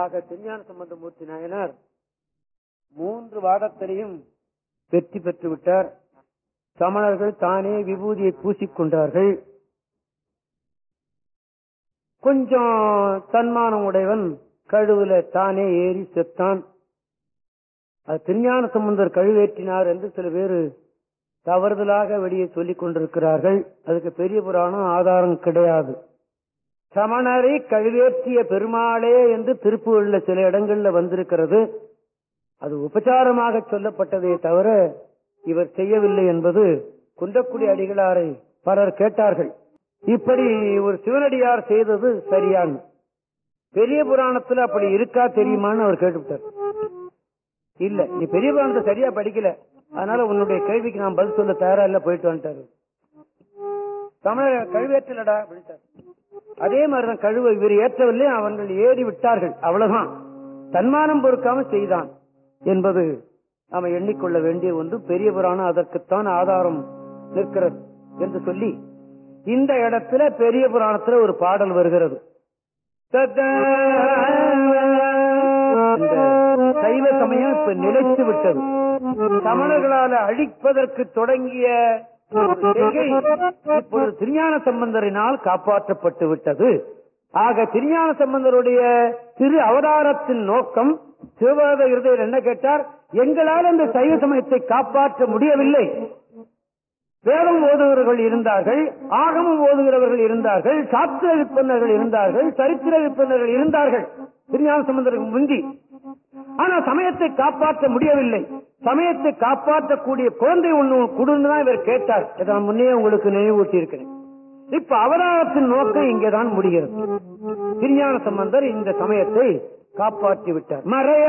ஆக திருஞான சம்பந்தமூர்த்தி நாயனார் மூன்று வாதத்திலையும் வெற்றி பெற்று விட்டார் சமணர்கள் தானே விபூதியை பூசிக்கொண்டார்கள் கொஞ்சம் தன்மானம் உடையவன் கழுவுல தானே ஏறி செத்தான் அது திருஞான சம்பந்தர் கழுவேற்றினார் என்று சில பேர் தவறுதலாக வெளியே சொல்லிக் கொண்டிருக்கிறார்கள் அதுக்கு பெரிய புராணம் ஆதாரம் கிடையாது சமணரை கழுவேற்றிய பெருமாளே என்று திருப்புகள்ல சில இடங்கள்ல வந்திருக்கிறது அது உபச்சாரமாக சொல்லப்பட்டதே தவிர இவர் செய்யவில்லை என்பது குன்றக்குடி அடிகளாரை பலர் கேட்டார்கள் இப்படி ஒரு சிவனடியார் செய்தது சரியான பெரிய புராணத்துல அப்படி இருக்கா தெரியுமான்னு அவர் கேட்டுவிட்டார் இல்ல நீ பெரிய புராணத்தை சரியா படிக்கல அதனால உன்னுடைய கேள்விக்கு நான் பதில் சொல்ல தயாரா இல்ல போயிட்டு வந்துட்டாரு தமிழர் கழுவேற்றலடா அப்படின்ட்டார் அதே மாதிரிதான் கழுவ இவர் ஏற்றவில்லை அவர்கள் ஏறி விட்டார்கள் அவ்வளவுதான் தன்மானம் பொறுக்காம செய்தான் என்பது நாம எண்ணிக்கொள்ள வேண்டிய ஒன்று பெரிய புராணம் அதற்குத்தான் ஆதாரம் நிற்கிறது என்று சொல்லி இந்த இடத்துல பெரிய புராணத்துல ஒரு பாடல் வருகிறது இந்த சைவ சமயம் இப்ப நிலைத்து விட்டது சமணர்களால அழிப்பதற்கு தொடங்கிய செய்கை இப்பொழுது திருஞான சம்பந்தரினால் காப்பாற்றப்பட்டு விட்டது ஆக திருஞான சம்பந்தருடைய திரு அவதாரத்தின் நோக்கம் சிவபாத இருதயர் என்ன கேட்டார் எங்களால் அந்த சைவ சமயத்தை காப்பாற்ற முடியவில்லை வேதம் ஓதுகிறவர்கள் இருந்தார்கள் ஆகமம் ஓதுகிறவர்கள் இருந்தார்கள் சாஸ்திர விற்பனர்கள் இருந்தார்கள் சரித்திர விற்பனர்கள் இருந்தார்கள் திருஞான சம்பந்தருக்கு முந்தி ஆனா சமயத்தை காப்பாற்ற முடியவில்லை சமயத்தை காப்பாற்றக்கூடிய குழந்தை ஒண்ணு கொடுன்னு தான் இவர் கேட்டார் இதை நான் முன்னே உங்களுக்கு நினைவூட்டி இருக்கிறேன் இப்ப அவதாரத்தின் நோக்கம் இங்கேதான் முடிகிறது திருஞான சம்பந்தர் இந்த சமயத்தை காப்பாற்றி விட்டார் மறைய